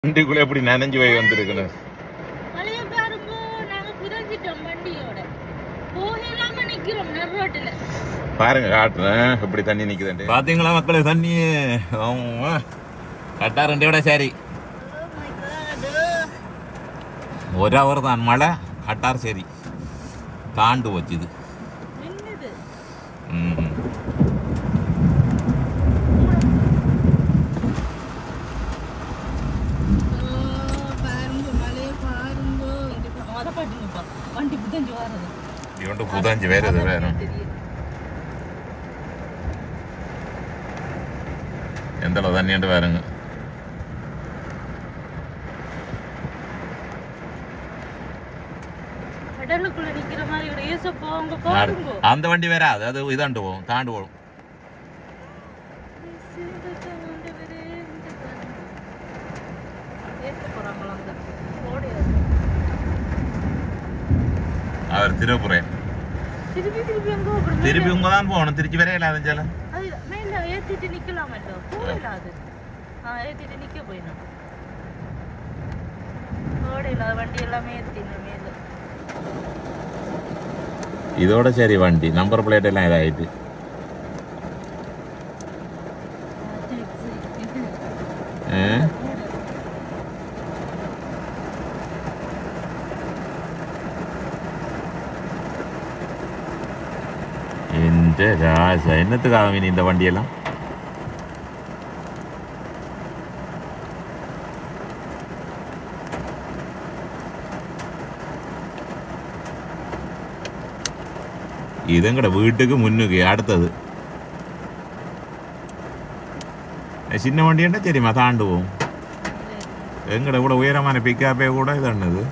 வண்டிக்குள்ள எப்படி நனைஞ்சு போய் வந்திருக்கணும் மழைய பாருங்க நாங்க புதஞ்சிட்டோம் வண்டியோட போகலாம நிக்கிறோம் நடுரோட்டுல பாருங்க காட்டுறேன் எப்படி தண்ணி நிக்குதுண்டு பாத்தீங்களா மக்களே தண்ணி கட்டா ரெண்டு விட சரி ஒரு அவர் தான் மழை கட்டார் சரி தாண்டு வச்சுது நின்னுது ம். பாருங்க மழைய பாருங்க அதை பாட்டுங்கப்பா வண்டி புதஞ்சு வாரது இவன்ட்டு புதஞ்சு வேற இது வேற எந்த அளவு தண்ணிண்டு வேறுங்க கடலுக்குள்ள நிக்கிற மாதிரி ஒரு ஏசப்போ அங்க பாருங்க அந்த வண்டி வேற அது அது இதாண்டு போகும் தாண்டு போகும் ஏத்த போறாங்களா அங்க ஓடி அவர் திருப்புறேன் திருப்பி திருப்பி அங்க போகணும் திருப்பி உங்க தான் போகணும் திருச்சி வரையில அதுஞ்சால அது மேல ஏத்திட்டு நிக்கலாமல்லோ போகல அது ஆ ஏத்திட்டு நிக்க போயிடும் ஓடையில வண்டி எல்லாமே ஏத்தின மேல இதோட சரி வண்டி நம்பர் பிளேட் எல்லாம் இதாயிட்டு ஆ? எந்த ராசா என்னத்துக்காக இனி இந்த வண்டியெல்லாம் இதுங்கட வீட்டுக்கு முன்னுக்கு அடுத்தது சின்ன வண்டின்னா சரிம்மா தாண்டுவோம் எங்கட கூட உயரமான பிக்காப்பே கூட இதானது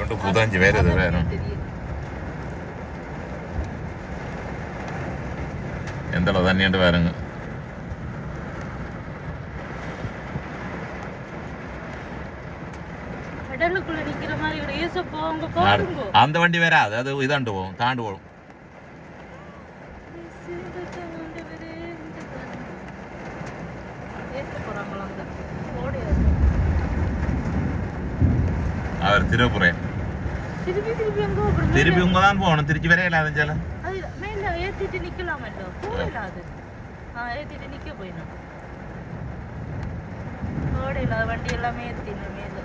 கொண்டு புதஞ்சு வருது வேற தெரியும் எந்த அளவு தண்ணிட்டு வேறுங்க கடலுக்குள்ள நிக்கிற மாதிரி ஒரு ஏசப்போ அவங்க பாருங்க அந்த வண்டி வராது அது இதாண்டு போகும் தாண்டு போகும் ஏத்த போறாங்களா அங்க ஓடியா அவர் திருப்புறேன் திருப்பி திருப்பி எங்க அப்படி திருப்பி உங்க தான் போகணும் திருச்சி வரையில அதுஞ்சால அது மேல ஏத்திட்டு நிக்கலாமല്ലോ போகல அது ஆ ஏத்திட்டு நிக்க போயிடும் ஓடையில வண்டி எல்லாமே ஏத்தின மேல